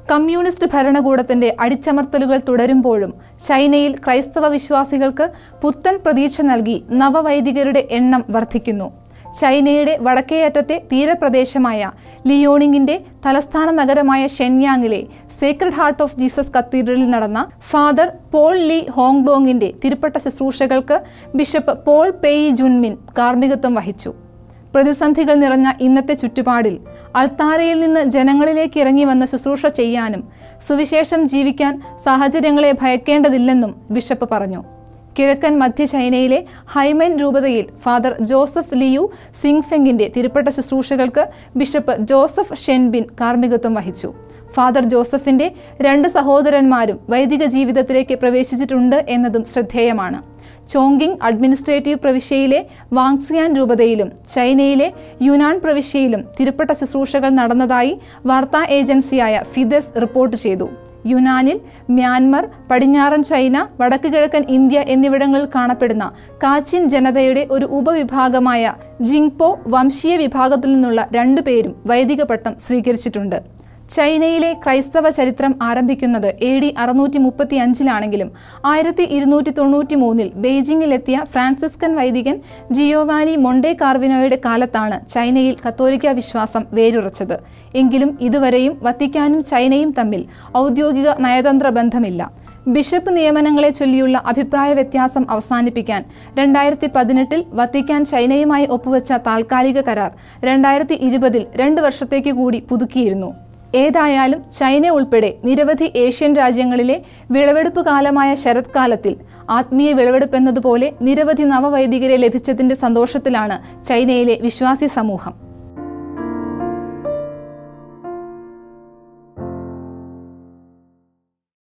communist ഭരണകൂടത്തിന്റെ അടിച്ചമർത്തലുകൾ തുടരുമ്പോഴും ചൈനയിൽ ക്രൈസ്തവ വിശ്വാസികൾക്ക് പുത്തൻ പ്രതീക്ഷ നൽകി നവവൈദികരുടെ എണ്ണം വർദ്ധിക്കുന്നു ചൈനയുടെ വടക്കേയറ്റത്തെ തീരപ്രദേശമായ ലിയോണിങ്ങിന്റെ തലസ്ഥാന നഗരമായ ഷെൻയാങ്ങിലെ സേക്രഡ് ഹാർട്ട് ഓഫ് ജീസസ് കത്തീഡ്രലിൽ നടന്ന ഫാദർ പോൾ ലീ ഹോങ്ഡോങ്ങിന്റെ തിരുപ്പട്ട ശുശ്രൂഷകൾക്ക് ബിഷപ്പ് പോൾ പെയ് ജുൻമിൻ കാർമ്മികത്വം വഹിച്ചു പ്രതിസന്ധികൾ നിറഞ്ഞ ഇന്നത്തെ ചുറ്റുപാടിൽ അൾത്താരയിൽ നിന്ന് ജനങ്ങളിലേക്ക് ഇറങ്ങി വന്ന് ശുശ്രൂഷ ചെയ്യാനും സുവിശേഷം ജീവിക്കാൻ സാഹചര്യങ്ങളെ ഭയക്കേണ്ടതില്ലെന്നും ബിഷപ്പ് പറഞ്ഞു കിഴക്കൻ മധ്യ ചൈനയിലെ ഹൈമൻ രൂപതയിൽ ഫാദർ ജോസഫ് ലിയു സിങ്ഫെങ്ങിന്റെ തിരുപ്പട്ട ശുശ്രൂഷകൾക്ക് ബിഷപ്പ് ജോസഫ് ഷെൻബിൻ കാർമ്മികത്വം വഹിച്ചു ഫാദർ ജോസഫിന്റെ രണ്ട് സഹോദരന്മാരും വൈദിക ജീവിതത്തിലേക്ക് പ്രവേശിച്ചിട്ടുണ്ട് എന്നതും ശ്രദ്ധേയമാണ് ചോങ്കിങ് അഡ്മിനിസ്ട്രേറ്റീവ് പ്രവിശ്യയിലെ വാങ്സിയാൻ രൂപതയിലും ചൈനയിലെ യുനാൻ പ്രവിശ്യയിലും തിരുപ്പട്ട ശുശ്രൂഷകൾ നടന്നതായി വാർത്താ ഏജൻസിയായ ഫിദസ് റിപ്പോർട്ട് ചെയ്തു യുനാനിൽ മ്യാൻമർ പടിഞ്ഞാറൻ ചൈന വടക്ക് കിഴക്കൻ ഇന്ത്യ എന്നിവിടങ്ങളിൽ കാണപ്പെടുന്ന കാച്ചിൻ ജനതയുടെ ഒരു ഉപവിഭാഗമായ ജിങ്പോ വംശീയ വിഭാഗത്തിൽ നിന്നുള്ള രണ്ടുപേരും വൈദിക പട്ടം സ്വീകരിച്ചിട്ടുണ്ട് ചൈനയിലെ ക്രൈസ്തവ ചരിത്രം ആരംഭിക്കുന്നത് എ ഡി അറുന്നൂറ്റി മുപ്പത്തി അഞ്ചിലാണെങ്കിലും ആയിരത്തി ഇരുന്നൂറ്റി തൊണ്ണൂറ്റി മൂന്നിൽ ബെയ്ജിങ്ങിലെത്തിയ ഫ്രാൻസിസ്കൻ വൈദികൻ ജിയോവാനി മൊണ്ടെ കാർവിനോയുടെ കാലത്താണ് ചൈനയിൽ കത്തോലിക്ക വിശ്വാസം വേരുറച്ചത് എങ്കിലും ഇതുവരെയും വത്തിക്കാനും ചൈനയും തമ്മിൽ ഔദ്യോഗിക നയതന്ത്ര ബന്ധമില്ല ബിഷപ്പ് നിയമനങ്ങളെ ചൊല്ലിയുള്ള അഭിപ്രായ വ്യത്യാസം അവസാനിപ്പിക്കാൻ രണ്ടായിരത്തി പതിനെട്ടിൽ വത്തിക്കാൻ ചൈനയുമായി ഒപ്പുവെച്ച താൽക്കാലിക കരാർ രണ്ടായിരത്തി ഇരുപതിൽ രണ്ട് വർഷത്തേക്ക് കൂടി പുതുക്കിയിരുന്നു ഏതായാലും ചൈന ഉൾപ്പെടെ നിരവധി ഏഷ്യൻ രാജ്യങ്ങളിലെ വിളവെടുപ്പ് കാലമായ ശരത്കാലത്തിൽ ആത്മീയ വിളവെടുപ്പെന്നതുപോലെ നിരവധി നവവൈദികരെ ലഭിച്ചതിന്റെ സന്തോഷത്തിലാണ് ചൈനയിലെ വിശ്വാസി സമൂഹം